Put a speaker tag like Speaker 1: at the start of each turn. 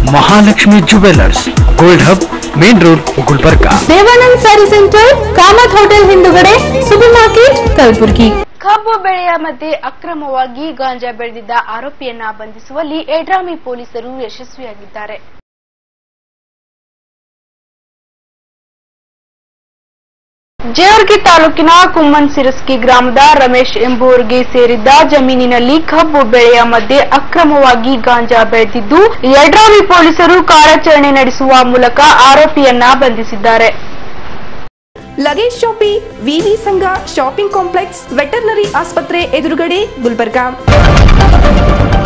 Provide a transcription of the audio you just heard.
Speaker 1: Mahalakshmi jewellers gold hub main road Gulbarga
Speaker 2: Devanand saree centre Kamath hotel ಹಿಂದುಗಡೆ super market Kalaburagi
Speaker 3: ಕಬ್ಬು ಬೆಳೆಯ ಮಧ್ಯೆ ಅಕ್ರಮವಾಗಿ ಗಾಂಜಾ ಬೆಳೆದಿದ್ದ ಆರೋಪಿಯನ್ನ ಬಂಧಿಸುವಲ್ಲಿ ಏಡ್ರಾಮಿ ಪೊಲೀಸರು ಯಶಸ್ವಿಯಾಗಿದ್ದಾರೆ ಜೇವರ್ಗಿ ತಾಲೂಕಿನ ಕುಮ್ಮನ್ ಸಿರಸ್ಕಿ ಗ್ರಾಮದ ರಮೇಶ್ ಎಂಬುವರಿಗೆ ಸೇರಿದ್ದ ಜಮೀನಿನಲ್ಲಿ ಕಬ್ಬು ಬೆಳೆಯ ಮಧ್ಯೆ ಅಕ್ರಮವಾಗಿ ಗಾಂಜಾ ಬೆಳೆದಿದ್ದು ಯಡ್ರಾಮಿ ಪೊಲೀಸರು ಕಾರ್ಯಾಚರಣೆ ನಡೆಸುವ ಮೂಲಕ ಆರೋಪಿಯನ್ನ ಬಂಧಿಸಿದ್ದಾರೆ
Speaker 4: ಲಗೇಜ್ ಶಾಪಿ ವಿವಿ ಸಂಘ ಶಾಪಿಂಗ್ ಕಾಂಪ್ಲೆಕ್ಸ್ ವೆಟರ್ನರಿ ಆಸ್ಪತ್ರೆ ಎದುರುಗಡೆ ಗುಲ್ಬರ್ಗಾ